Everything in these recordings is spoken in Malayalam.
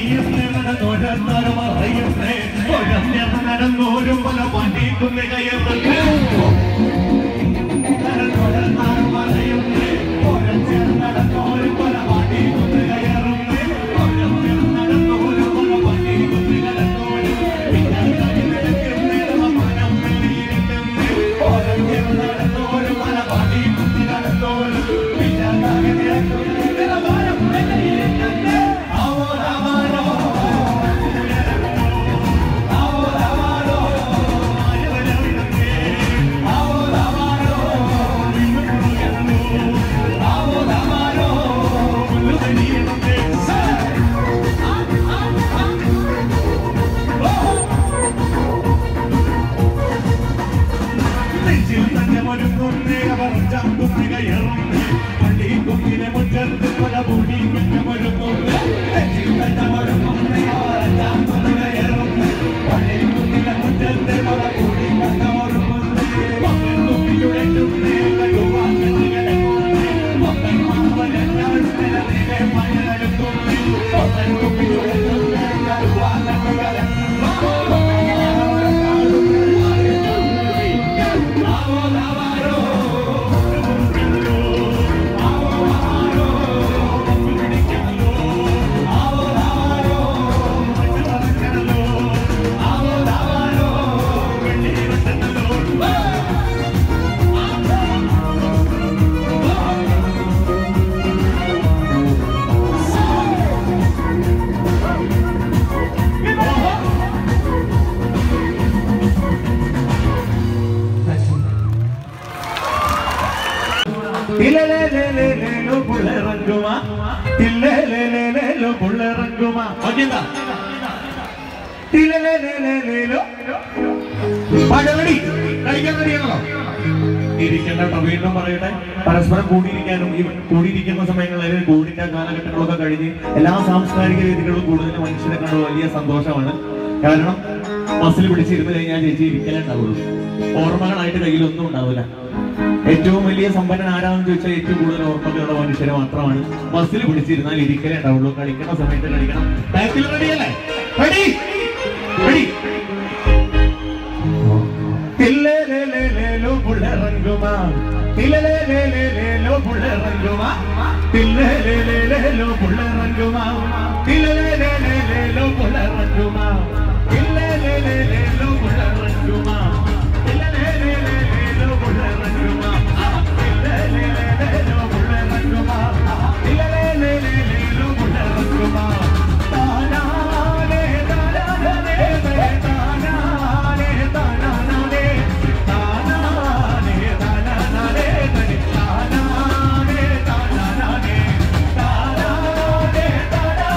നടന്നോരും പല പണിക്കുന്ന കയറുന്നു നെഞ്ചിൽ തന്നെ ഒരുങ്ങുന്നേ അവർ ചാമ്പുന്ന കയറുന്നേ പള്ളി കുന്നിലെ മുറ്റത്ത് പല പൊടി ഒരുങ്ങുന്നേ നെഞ്ചിൽ തന്നെ ഒരുങ്ങുന്നേ അവർ ചാമ്പുന്ന കയറുന്നേ പള്ളി കുന്നിലെ മുറ്റത്ത് പല പൊടി ഒരുങ്ങുന്നേ മക്കൾ കുപ്പിയുടയ്ക്കുന്നേ കഴുവാൻ കിടക്കുന്നേ മക്കൾ മാവലെല്ലാം നിലനിലെ മഴയെടുക്കുന്നേ മക്കൾ കുപ്പിയുടയ്ക്കുന്നേ കഴുവാൻ തിലലേലേലേലേലോ പുള്ളറങ്കുമാ തില്ലേലേലേലേലോ പുള്ളറങ്കുമാ ഓക്കെന്താ തിലലേലേലേലേലോ പഴവടി കഴിക്കാൻ കഴിയണല്ലോ ഇരിക്കേണ്ട കേട്ടോ വീണ്ടും പറയട്ടെ പരസ്പരം കൂടിയിരിക്കാനും ഈ കൂടിയിരിക്കുന്ന സമയങ്ങളിൽ കോവിഡിന്റെ കാലഘട്ടങ്ങളൊക്കെ കഴിഞ്ഞ് എല്ലാ സാംസ്കാരിക വേദികളും കൂടുതൽ മനുഷ്യരെ കണ്ട് വലിയ സന്തോഷമാണ് കാരണം ബസ്സിൽ പിടിച്ചിരുന്ന് കഴിഞ്ഞാൽ ചേച്ചി ഇരിക്കലേ ഉണ്ടാവുള്ളൂ ഓർമ്മകളായിട്ട് കയ്യിലൊന്നും ഉണ്ടാവില്ല ഏറ്റവും വലിയ സമ്പന്നൻ ആരാണെന്ന് ചോദിച്ചാൽ ഏറ്റവും കൂടുതൽ ഓർമ്മകളുള്ള മനുഷ്യരെ മാത്രമാണ് ബസ്സിൽ പിടിച്ചിരുന്നാൽ ഇരിക്കലേ ഉണ്ടാവുള്ളൂ കളിക്കുന്ന സമയത്ത് കളിക്കണം ബാക്കിൽ റെഡിയല്ലേ റെഡി റെഡി തില്ലേലേലേലേലോ പുള്ളറങ്കുമാ തില്ലേലേലേലേലോ പുള്ളറങ്കുമാ തില്ലേലേലേലേലോ പുള്ളറങ്കുമാ തില്ലേലേലേലേലോ പുള്ളറങ്കുമാ തില്ലേലേലേലേലോ പുള്ളറങ്കുമാ തില്ലേലേലേലേലോ പുള്ളറങ്കുമാ തില്ലേലേലേലേലോ പുള്ളറങ്കുമാ തില്ലേലേലേലേലോ പുള്ളറങ്കുമാ താനാനേ താനാനേ താനാനേ താനാനേ താനാനേ താനാനേ താനാനേ താനാനേ താനാനേ താനാനേ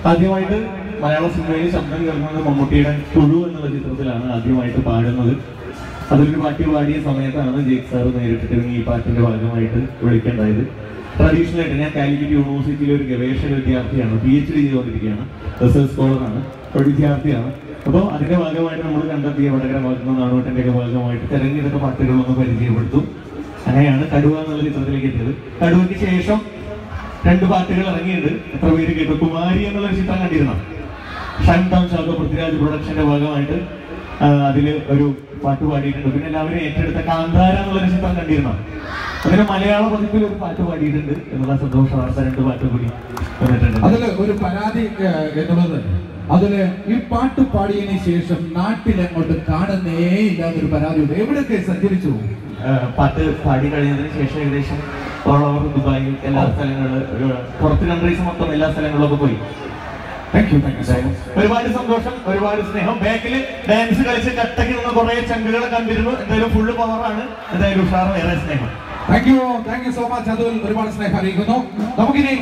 ആദ്യമായിട്ട് മലയാള സിനിമയിൽ ശബ്ദം കേൾക്കുന്നത് മമ്മൂട്ടിയുടെ തുഴു എന്നുള്ള ചിത്രത്തിലാണ് ആദ്യമായിട്ട് പാടുന്നത് അതിലൊരു പാട്ട് പാടിയ സമയത്താണ് ജേക്ക് സാർ നേരിട്ടിട്ട് ഈ പാട്ടിന്റെ ഭാഗമായിട്ട് വിളിക്കേണ്ടായത് ട്രഡീഷണൽ ആയിട്ട് ഞാൻ കാലിക്കറ്റ് യൂണിവേഴ്സിറ്റിയിലെ ഒരു ഗവേഷക വിദ്യാർത്ഥിയാണ് പി എച്ച് ഡി ചെയ്തുകൊണ്ടിരിക്കുകയാണ് റിസർച്ച് സ്കോളറാണ് ഒരു വിദ്യാർത്ഥിയാണ് അപ്പോൾ അതിന്റെ ഭാഗമായിട്ട് നമ്മൾ കണ്ടെത്തിയ വടകര ഭാഗത്തുനിന്ന് നാണുവട്ടന്റെ ഒക്കെ ഭാഗമായിട്ട് തെരഞ്ഞെടുത്ത പാട്ടുകളൊന്ന് പരിചയപ്പെടുത്തു അങ്ങനെയാണ് കടുവ എന്നുള്ള ചിത്രത്തിലേക്ക് എത്തിയത് കടുവയ്ക്ക് ശേഷം രണ്ട് പാട്ടുകൾ ഇറങ്ങിയിട്ടുണ്ട് എത്ര പേര് കേട്ടു കുമാരി എന്നുള്ള ഒരു ചിത്രം കണ്ടിരുന്നു ഷൺടൗൺ ശാഖ പൃഥ്വിരാജ് പ്രൊഡക്ഷന്റെ ഭാഗമായിട്ട് ആ, അതില് ഒരു പാട്ട് പാടിയിട്ടുണ്ട് പിന്നെ എല്ലാവരും ഏറ്റെടുത്ത കാന്താര എന്നുള്ളൊരു ചിത്രം കണ്ടിരുന്നു അതിന് മലയാള പതിപ്പിൽ ഒരു പാട്ട് പാടിയിട്ടുണ്ട് എന്നുള്ള സന്തോഷ വാർത്ത രണ്ട് പാട്ട് കൂടി വന്നിട്ടുണ്ട് അതില് ഒരു പരാതി ഏഹ്, എന്നുള്ളത് അതില് ഈ പാട്ട് പാടിയതിനു ശേഷം നാട്ടിൽ അങ്ങോട്ട് കാണുന്നേ ഇല്ലാതൊരു പരാതിയുണ്ട് എവിടെയൊക്കെ സഞ്ചരിച്ചു ആ, പാട്ട് പാടി കഴിഞ്ഞതിന് ശേഷം ഏകദേശം ഓൾ ഓവർ ദുബായ് എല്ലാ സ്ഥലങ്ങളിലും പുറത്ത് കൺട്രീസ് മൊത്തം എല്ലാ സ്ഥലങ്ങളിലൊക്കെ പോയി thank you thank you so much ഒരുപാട് സന്തോഷം ഒരുപാട് സ്നേഹം ബാക്കിൽ ഡാൻസ് കളിച്ച് കട്ടക്ക് നിന്ന് കുറെ ചങ്കുകളെ കണ്ടിരുന്നു എന്തായാലും ഫുള്ള് പവറാണ് എന്തായാലും ഉഷാറ് വേറെ സ്നേഹം thank you thank you so much അതിൽ ഒരുപാട് സ്നേഹം അറിയിക്കുന്നു നമുക്കിനി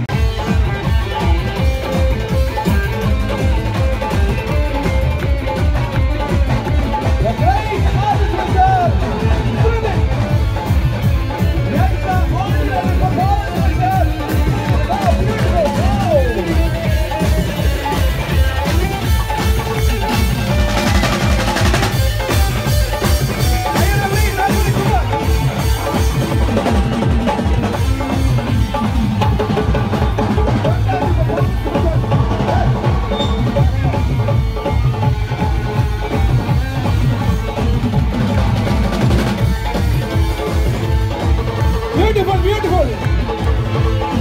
Beautiful, beautiful.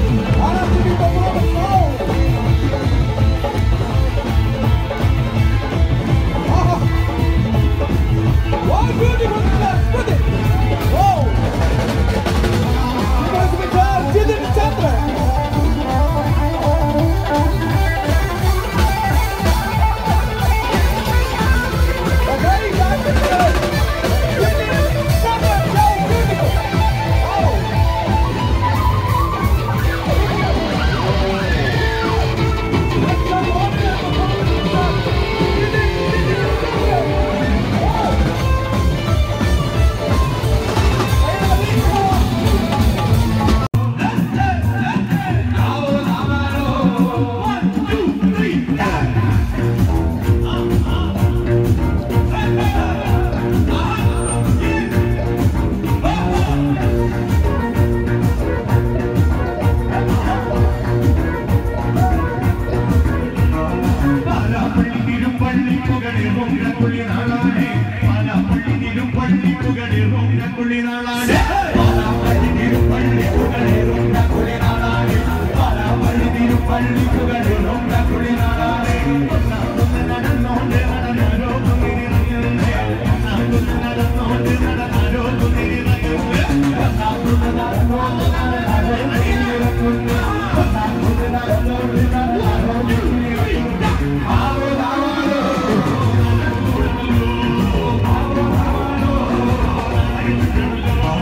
Wow, beautiful. Put it. Wow. Because we are children each other. Okay, guys, let's go. Children each other. So beautiful. Wow. Palapalli Thiruppally പുകഴിറും ഇടക്കുള്ളി നാളാണ് Palapalli Thiruppally പുകഴിറും ഇടക്കുള്ളി നാളാണ് Palapalli Thiruppally പുകഴിറും ഇടക്കുള്ളി നാളാണ് Palapalli Thiruppally പുകഴിറും ഇടക്കുള്ളി നാളാണ് ഒന്നാമത് നടന്നോണ്ട് നടന്നാരോ കുന്നിരിറങ്ങുന്നേ ഒന്നാമത് നടന്നോണ്ട് നടന്നാരോ കുന്നിരിറങ്ങുന്നേ ഒന്നാമത് നടന്നോണ്ട് നടന്നാരോ കുന്നിരിറങ്ങുന്നേ ഒന്നാമത് നടന്നോണ്ട് നടന്നാരോ കുന്നിരിറങ്ങുന്നേ ആവോ ആവോ ആവോ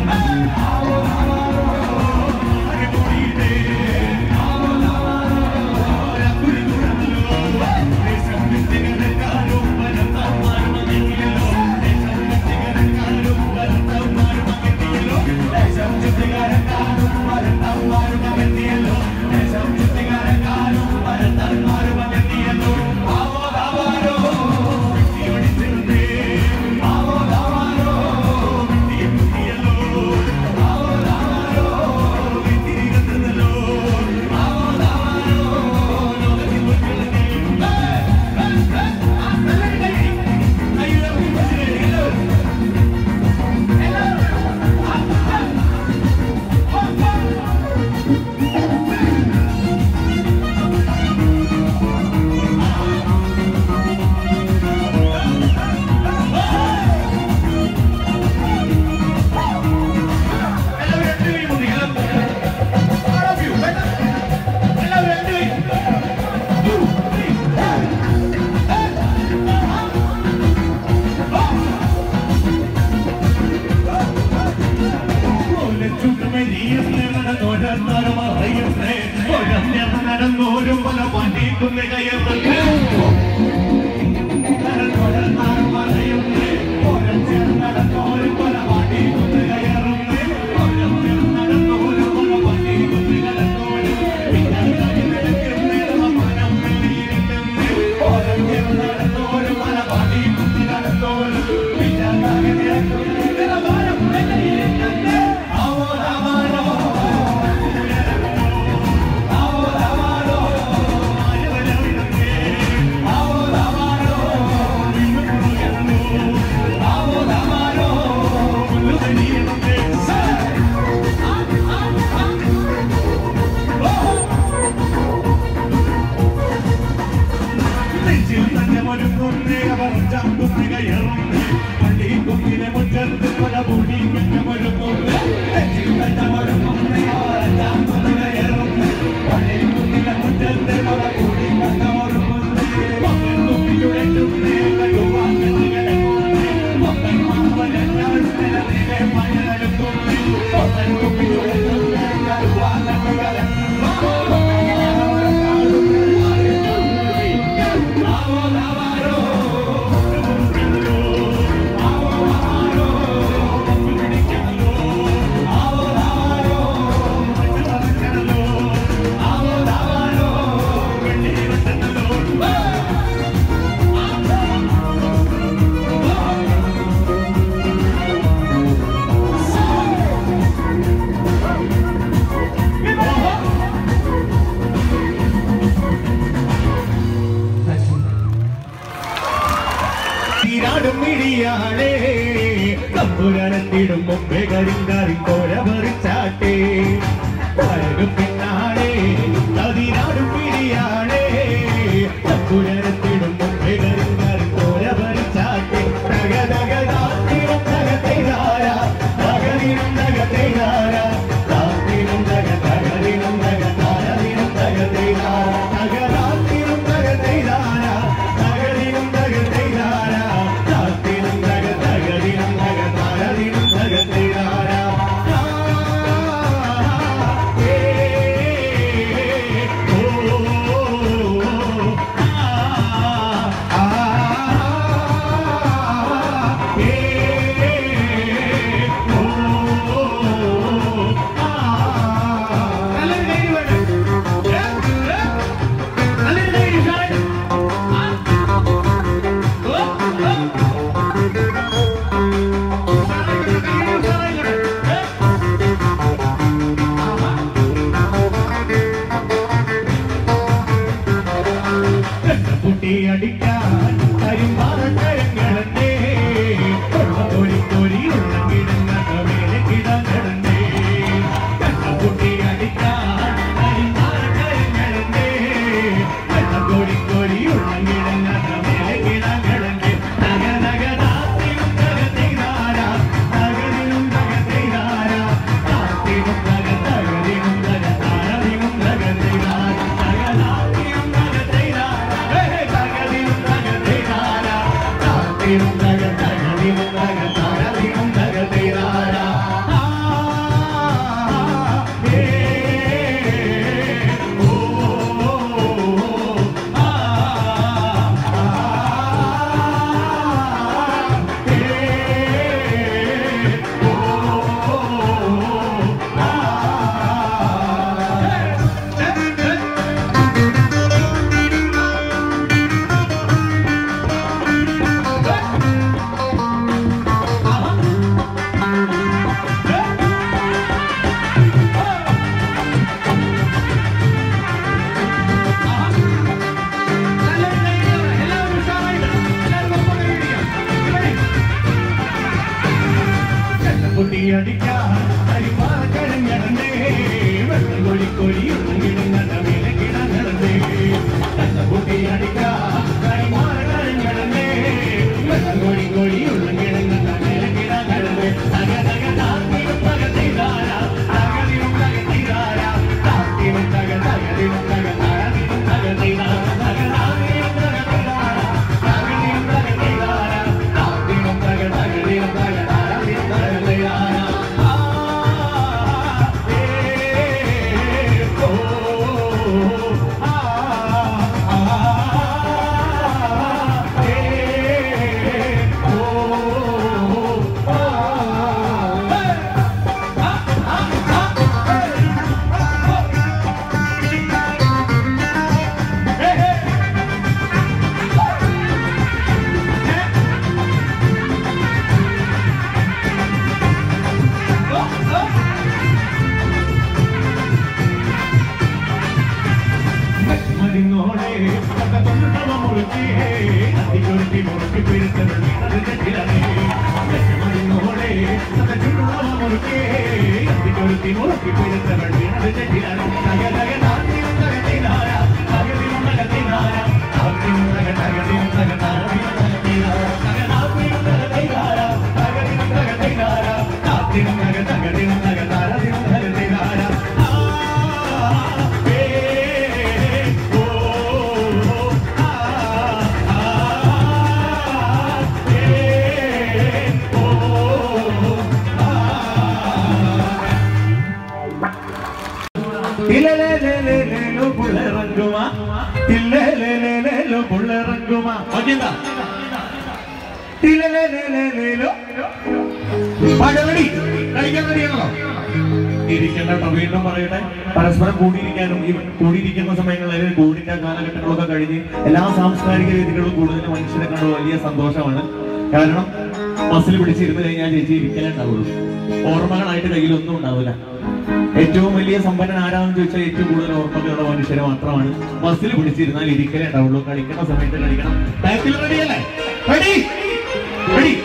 കയറും പള്ളിക്കുന്നിലെ മുറ്റത്ത് കൊല കൂടി കെട്ടമൊരുക്കും കെട്ടമൊരുക്കും കയറും പള്ളിക്കുന്നിലെ മുറ്റത്ത് കൊല കൂടി കെട്ടമൊരുക്കും കുപ്പിച്ചുടറ്റുന്നേ കടുവാങ്ങ് കിടക്കുന്നേ മൊത്തം മാമ്പഴങ്ങൾ നിലനിലെ മഴലെടുക്കുന്നേ മൊത്തം കുപ്പിച്ചുടറ്റുന്നേ കടുവാങ്ങ് തീരാടും മിഴിയാളേ തമ്പുരത്തിടും മുമ്പേ കരിങ്കാരി കോര പറിച്ചാട്ടെ പഴകും പിന്നാളേ തതിരാടും മിഴിയാളേ തമ്പുരത്തിടും മുമ്പേ കരിങ്കാരി കോര പറിച്ചാട്ടെ തക തക താത്തിനും തകത്തേതാര തകരിനും തകത്തേതാര താത്തിനും തക തകരിനും തക താരതിനും തകത്തേതാര തകരാത്തിനും തകത്തേതാര തകരിനും തകത്തേതാര താത്തിനും തക തകരിനും തക താരതിനും തകത്തേതാര ഏ ഓ ആ അടിക്കാൻ കരിമാറക്കരങ്ങളെ കോരി കോരി ഉള്ളം കിടങ്ങ മേലെ കിടങ്ങടന്നേ കണ്ണുപൊട്ടി അടിക്കാൻ കരിമാറക്കരങ്ങളെ കോരി കോരി ഉള്ളം കിടങ്ങ മേലെ കിടങ്ങടന്നേ നഗ നഗ നാത്തിനും തകതൈതാര തകരിനും തകതൈതാര നാത്തിനും തക തകരിനും തക താരതിനും തകതൈതാര തകനാത്തിനും തകതൈതാര ഹേ തകരിനും തകതൈതാര നാത്തിനും തക തകരിനും തക താരതിനും തകതൈതാര ആ ഏ ഓ ആ കുട്ടിയടിക്കാൻ അരിമാറക്കരഞ്ഞടന്നേ വെള്ളം കൊടി കൊടി ഉണങ്ങിടുന്ന മേലെ കിടന്നടന്നേ കുട്ടിയടിക്കാൻ അരിമാറക്കരഞ്ഞടന്നേ വെള്ളം കൊടി കൊടി ഉണങ്ങിടുന്ന മേലെ കിടന്നടന്നേ തക തക താത്തിനും തകതൈതാര തകതിനും തകതൈതാര താത്തിനും തക തകതിനും തക താരതിനും തകതൈതാര തകതാതിനും തകതൈതാര തകതിനും തകതൈതാര താത്തിനും തക തകതിനും തക താരതിനും തകതൈതാര ആ ഏ ഓ ആ ആ ഏ ഓ ആ മതിന്നോടെ കഥ കൊണ്ടുതവ മുറുക്കി അതികൊരുത്തി മുറുക്കി പിടിച്ചവൾ വീണത് തെറ്റിലേ മതിന്നോടെ കഥ ചുണ്ടുതവ മുറുക്കി അതികൊരുത്തി മുറുക്കി പിടിച്ചവൾ വീണത് തെറ്റിലേ തക തക നാട്ടിലും തകത്തിനാര തകതിലും തകത്തിനാര തകതിലും തക തകതിലും തക താരതിലും തകത്തിനാര തക ബാക്കി എന്താ തിലലേലേലേലേലോ. പടവടി കളിക്കാൻ റെഡിയാണല്ലോ ഇരിക്കേണ്ട കേട്ടോ വീണ്ടും പറയട്ടെ പരസ്പരം കൂടിയിരിക്കാനും ഈ കൂടിയിരിക്കുന്ന സമയങ്ങളിൽ കോവിഡിന്റെ കാലഘട്ടങ്ങളൊക്കെ കഴിഞ്ഞ് എല്ലാ സാംസ്കാരിക രീതികളും കൂടുതൽ മനുഷ്യരെ കണ്ട് വലിയ സന്തോഷമാണ് കാരണം ബസ്സിൽ പിടിച്ചിരുന്ന് കഴിഞ്ഞാൽ ചേച്ചി ഇരിക്കലേ ഉണ്ടാവുള്ളൂ ഓർമ്മകളായിട്ട് കയ്യിലൊന്നും ഉണ്ടാവില്ല ഏറ്റവും വലിയ സമ്പന്നൻ ആരാണെന്ന് ചോദിച്ചാൽ ഏറ്റവും കൂടുതൽ ഓർമ്മകളുള്ള മനുഷ്യരെ മാത്രമാണ് ബസ്സിൽ പിടിച്ചിരുന്നാൽ ഇരിക്കലേ ഉണ്ടാവുള്ളൂ കളിക്കുന്ന സമയത്ത് കളിക്കണം ബാക്കിൽ റെഡിയല്ലേ റെഡി റെഡി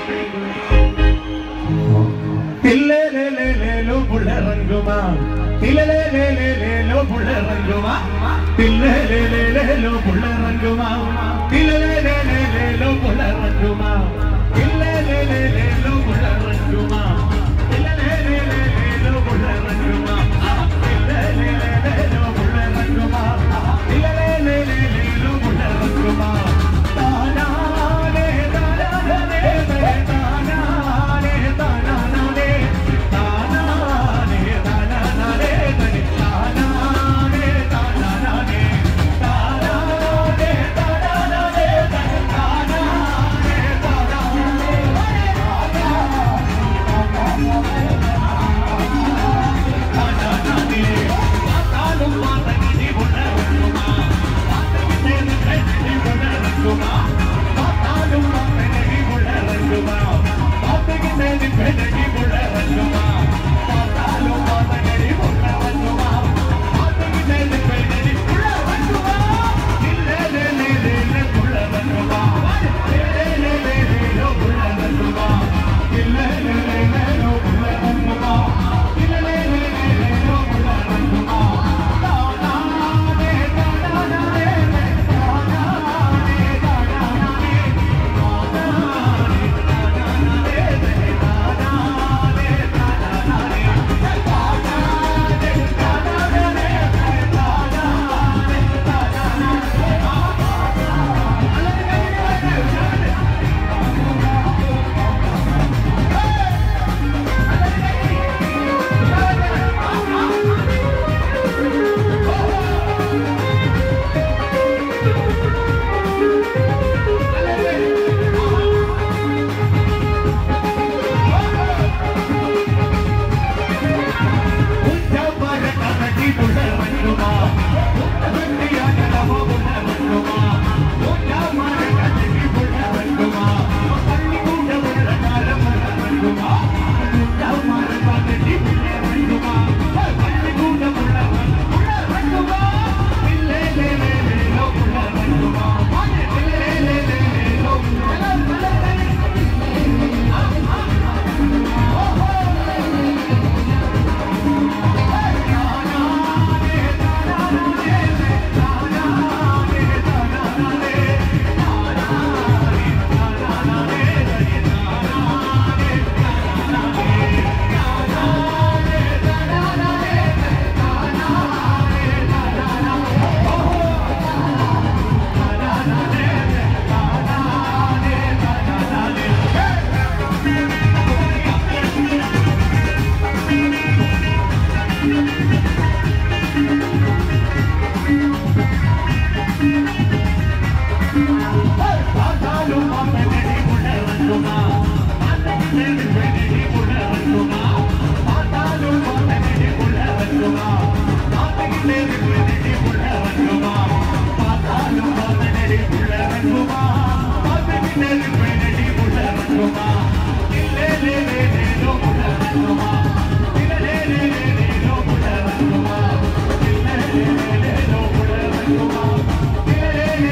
തില്ലേലേലേലേലോ പുള്ളറങ്കുമാ തില്ലേലേലേലേലോ പുള്ളറങ്കുമാ തില്ലേലേലേലേലോ പുള്ളറങ്കുമാ തില്ലേലേലേലേലോ പുള്ളറങ്കുമാ തില്ലേലേലേലേലോ പുള്ളറങ്കുമാ തില്ലേലേലേലേലോ പുള്ളറങ്കുമാ തില്ലേലേലേലേലോ പുള്ളറങ്കുമാ തില്ലേലേലേലേലോ പുള്ളറങ്കുമാ താനാനേ താനാനേ താനാനേ താനാനേ താനാനേ താനാനേ താനാനേ താനാനേ താനാനേ താനാനേ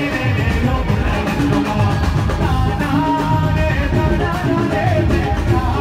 Thank you.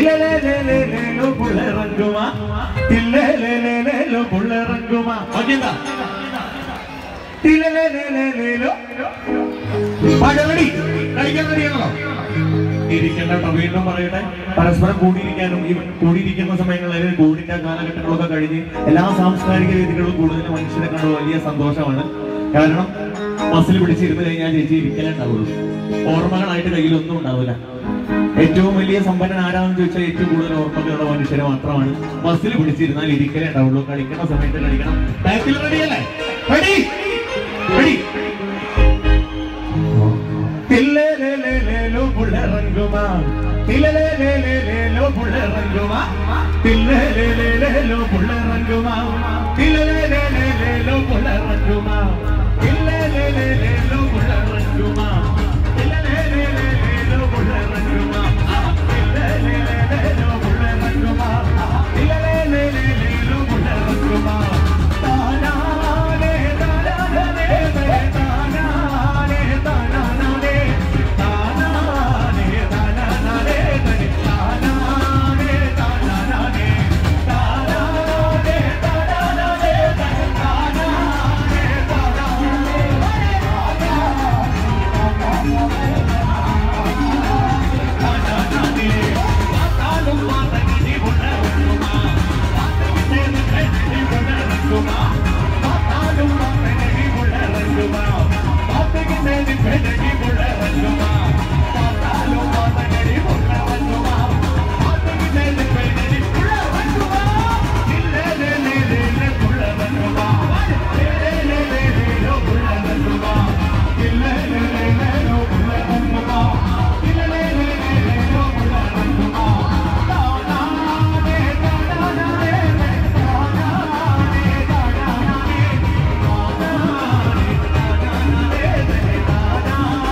തിലലേലേലേലേലോ പുള്ളറങ്കുമാ തില്ലേലേലേലേലോ പുള്ളറങ്കുമാ ഓക്കെന്താ തിലലേലേലേലേലോ പടവടി കളിക്കാൻ റെഡിയാണല്ലോ ഇരിക്കേണ്ട കേട്ടോ വീണ്ടും പറയട്ടെ പരസ്പരം കൂടിയിരിക്കാനും ഈ കൂടിയിരിക്കുന്ന സമയങ്ങളിൽ കോവിഡിന്റെ കാലഘട്ടങ്ങളൊക്കെ കഴിഞ്ഞ് എല്ലാ സാംസ്കാരിക വേദികളിലും കൂടുതൽ മനുഷ്യരെ കണ്ട് വലിയ സന്തോഷമാണ് കാരണം ബസ്സിൽ പിടിച്ചിരുന്ന് കഴിഞ്ഞാൽ ചേച്ചി ഇരിക്കലേ ഉണ്ടാവുള്ളൂ ഓർമ്മകളായിട്ട് കയ്യിലൊന്നും ഉണ്ടാവില്ല ഏറ്റവും വലിയ സമ്പന്നൻ ആരാണെന്ന് ചോദിച്ചാൽ ഏറ്റവും കൂടുതൽ ഓർമ്മകളുള്ള മനുഷ്യരെ മാത്രമാണ് ബസ്സിൽ പിടിച്ചിരുന്നാൽ ഇരിക്കലേ ഉണ്ടാവുള്ളൂ കളിക്കുന്ന സമയത്ത് കളിക്കണം ബാക്കിൽ റെഡിയല്ലേ റെഡി റെഡി തില്ലേലേലേലേലോ പുള്ളറങ്കുമാ തില്ലേലേലേലേലോ പുള്ളറങ്കുമാ തില്ലേലേലേലേലോ പുള്ളറങ്കുമാ തില്ലേലേലേലേലോ പുള്ളറങ്കുമാ തില്ലേലേലേലേലോ പുള്ളറങ്കുമാ തില്ലേലേലേലേലോ പുള്ളറങ്കുമാ തില്ലേലേലേലേലോ പുള്ളറങ്കുമാ തില്ലേലേലേലേലോ പുള്ളറങ്കുമാ താനാനേ താനാനേ താനാനേ താനാനേ താനാനേ താനാനേ താനാനേ താനാനേ താനാനേ താനാനേ താനാനേ Thank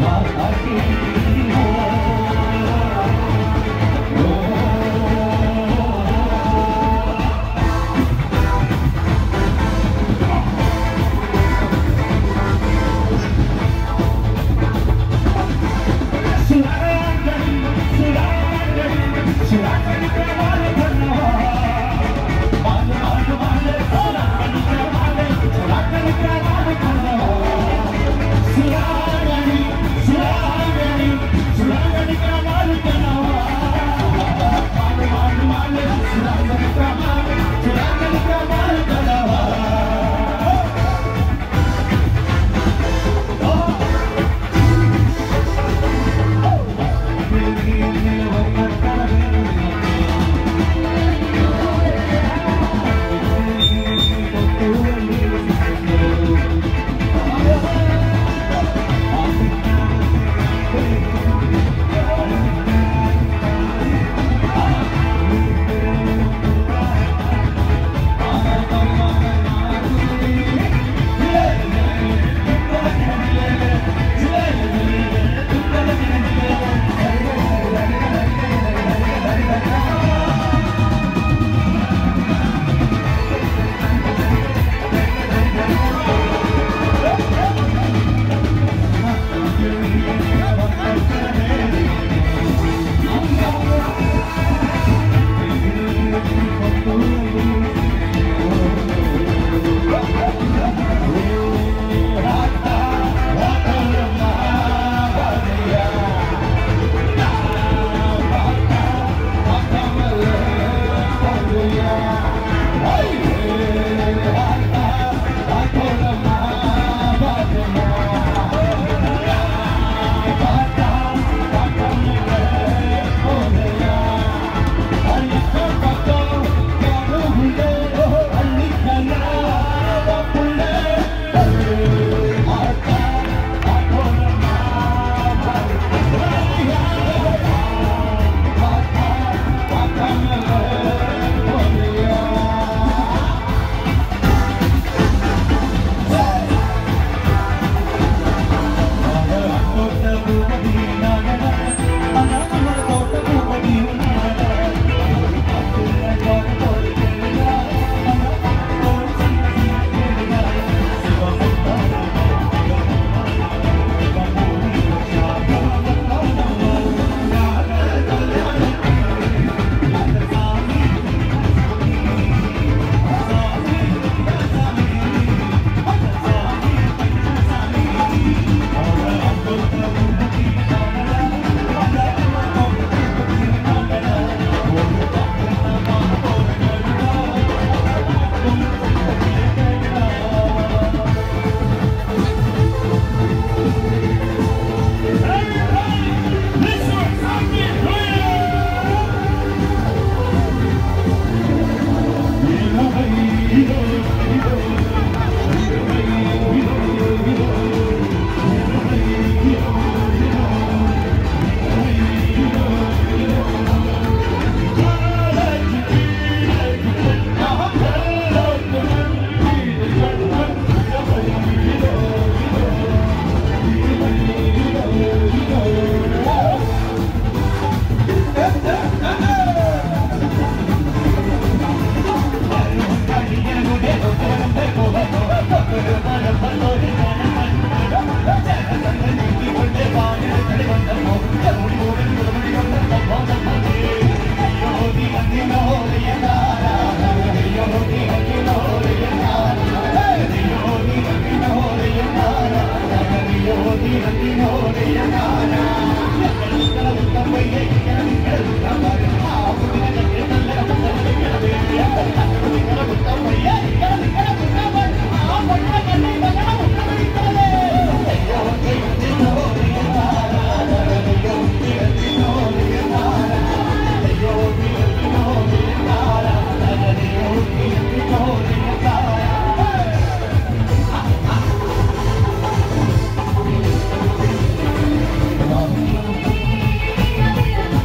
Thank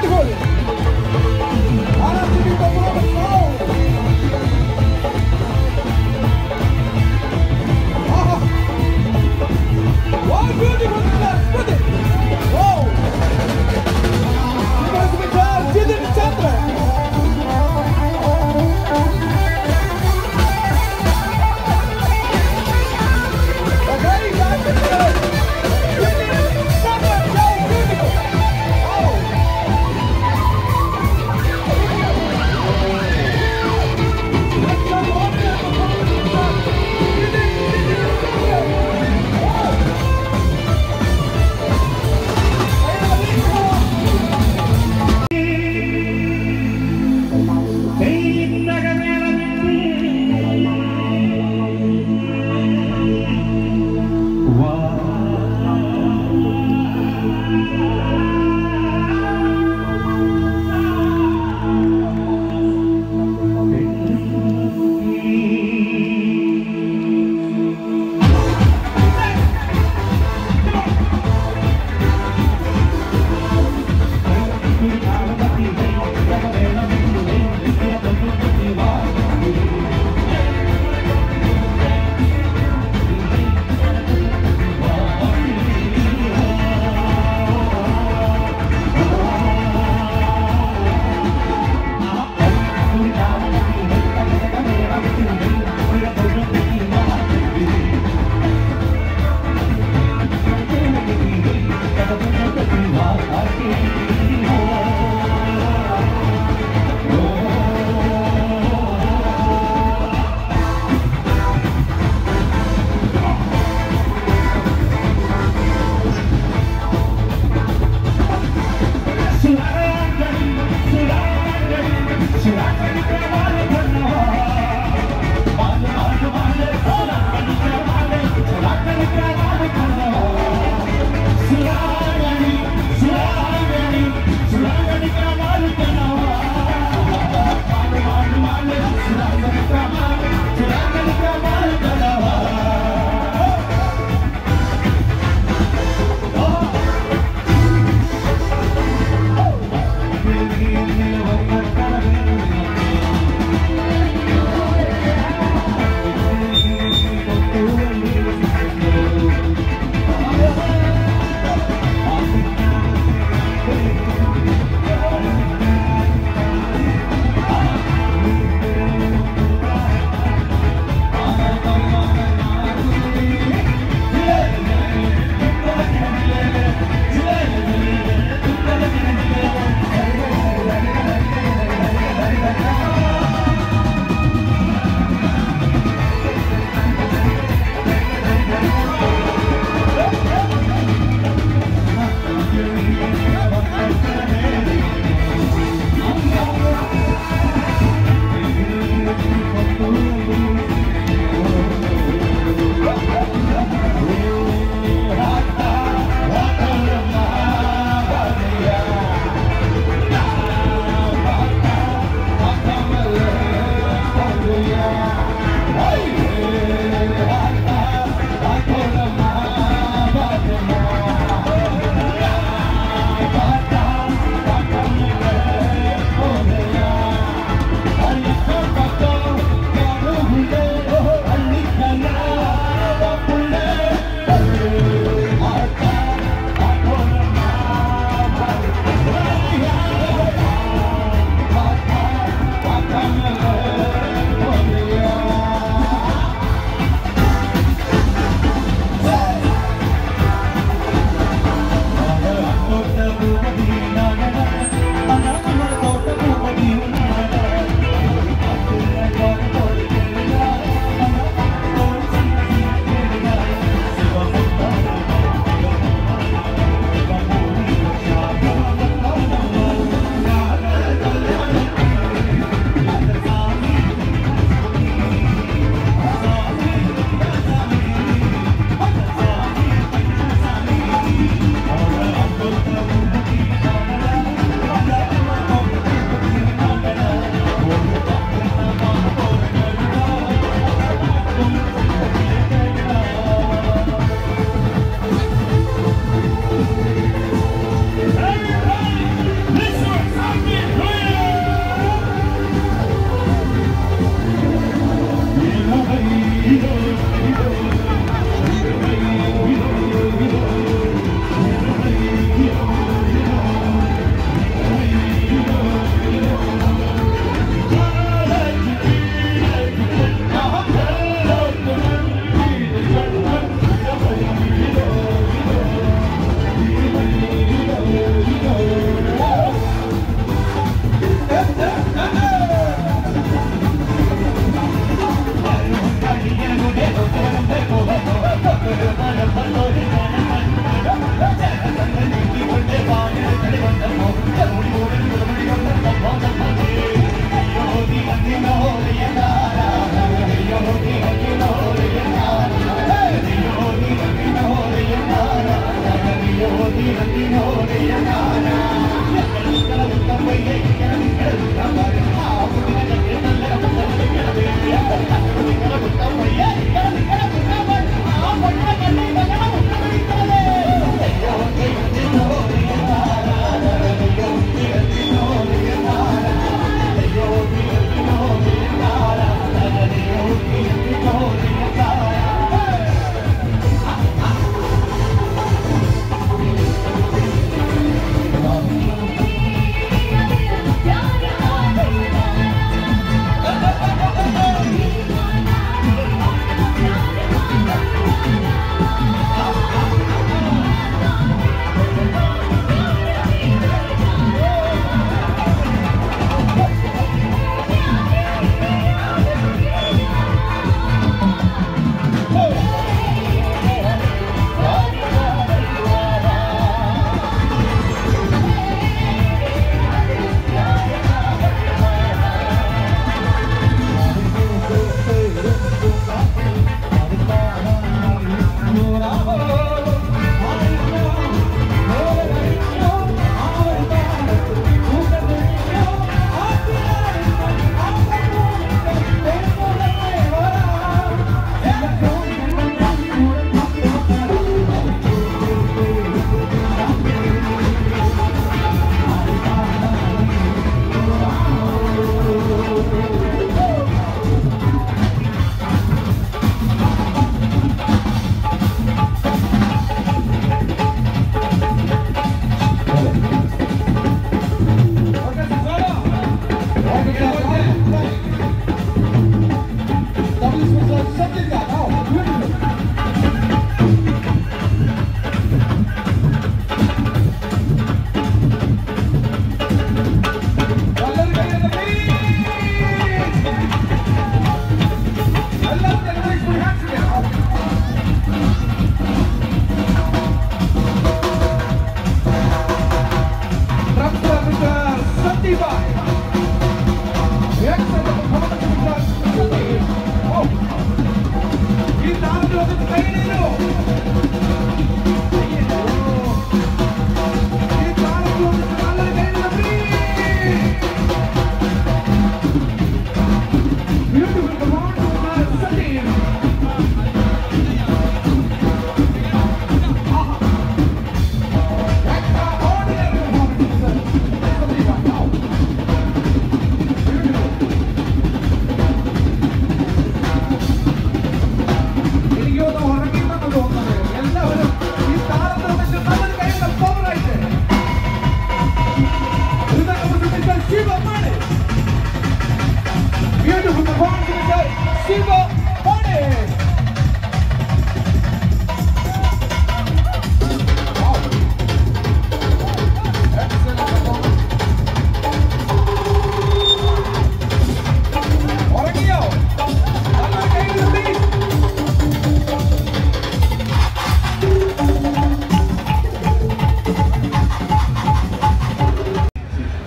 beautiful. Ahora sí que compramos todo. Ajá. Wow, beautiful class. Put it. Wow. You guys can tell. Jidin Chandra. Okay, guys, it's good. Jidin Chandra. Wow, beautiful. Wow.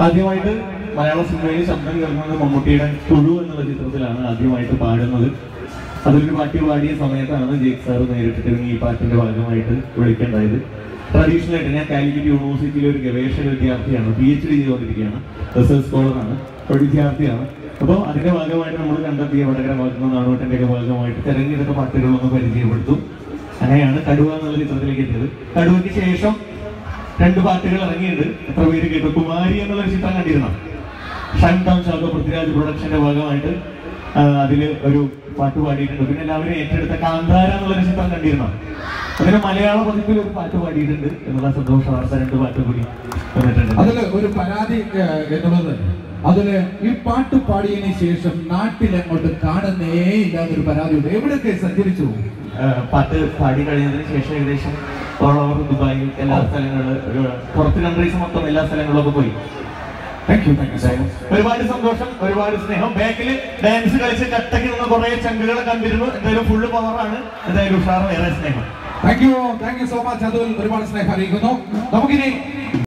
ആദ്യമായിട്ട് മലയാള സിനിമയിൽ ശബ്ദം കേൾക്കുന്നത് മമ്മൂട്ടിയുടെ തുഴു എന്നുള്ള ചിത്രത്തിലാണ് ആദ്യമായിട്ട് പാടുന്നത് അതിലൊരു പാട്ട് പാടിയ സമയത്താണ് ജേക്ക് സാർ നേരിട്ടിട്ട് ഈ പാട്ടിന്റെ ഭാഗമായിട്ട് വിളിക്കേണ്ടായത് ട്രഡീഷണൽ ആയിട്ട് ഞാൻ കാലിക്കറ്റ് യൂണിവേഴ്സിറ്റിയിലെ ഒരു ഗവേഷക വിദ്യാർത്ഥിയാണ് പി എച്ച് ഡി ചെയ്തുകൊണ്ടിരിക്കുകയാണ് റിസർച്ച് സ്കോളറാണ് ഒരു വിദ്യാർത്ഥിയാണ് അപ്പോൾ അതിന്റെ ഭാഗമായിട്ട് നമ്മൾ കണ്ടെത്തിയ വടകര ഭാഗത്തുനിന്ന് നാണുവട്ടന്റെ ഒക്കെ ഭാഗമായിട്ട് തെരഞ്ഞെടുത്ത പാട്ടുകളൊന്ന് പരിചയപ്പെടുത്തും അങ്ങനെയാണ് കടുവ എന്നുള്ള ചിത്രത്തിലേക്ക് എത്തിയത് കടുവയ്ക്ക് ശേഷം രണ്ട് പാട്ടുകൾ ഇറങ്ങിയിട്ടുണ്ട് എത്ര പേര് കേട്ടു കുമാരി എന്നുള്ള ഒരു ചിത്രം കണ്ടിരുന്നു ഷൺ ടൗൺ ശാഖ പൃഥ്വിരാജ് പ്രൊഡക്ഷന്റെ ഭാഗമായിട്ട് ആ, അതില് ഒരു പാട്ട് പാടിയിട്ടുണ്ട് പിന്നെ എല്ലാവരും ഏറ്റെടുത്ത കാന്താര എന്നുള്ളൊരു ചിത്രം കണ്ടിരുന്നു അതിന് മലയാള പതിപ്പിൽ ഒരു പാട്ട് പാടിയിട്ടുണ്ട് എന്നുള്ള സന്തോഷ വാർത്ത രണ്ട് പാട്ട് കൂടി വന്നിട്ടുണ്ട് അതില് ഒരു പരാതി ഏഹ്, എന്നുള്ളത് അതില് ഈ പാട്ട് പാടിയതിനു ശേഷം നാട്ടിൽ അങ്ങോട്ട് കാണുന്നേ ഇല്ലാന്നൊരു പരാതിയുണ്ട് എവിടെയൊക്കെ സഞ്ചരിച്ചു ആ, പാട്ട് പാടി കഴിഞ്ഞതിന് ശേഷം ഏകദേശം ഓൾ ഓവർ ദുബായ് എല്ലാ സ്ഥലങ്ങളിലും ഒരു പുറത്ത് കൺട്രീസ് മൊത്തം എല്ലാ സ്ഥലങ്ങളിലൊക്കെ പോയി thank you thank you so much ഒരുപാട് സന്തോഷം ഒരുപാട് സ്നേഹം ബാക്കില് ഡാൻസ് കളിച്ച് കട്ടക്ക് നിന്ന് കുറെ ചങ്കുകളെ കണ്ടിരുന്നു എന്തായാലും ഫുള്ള് പവറാണ് എന്തായാലും ഉഷാറ് വേറെ സ്നേഹം thank you thank you so much അതിൽ ഒരുപാട് സ്നേഹം അറിയിക്കുന്നു നമുക്കിനി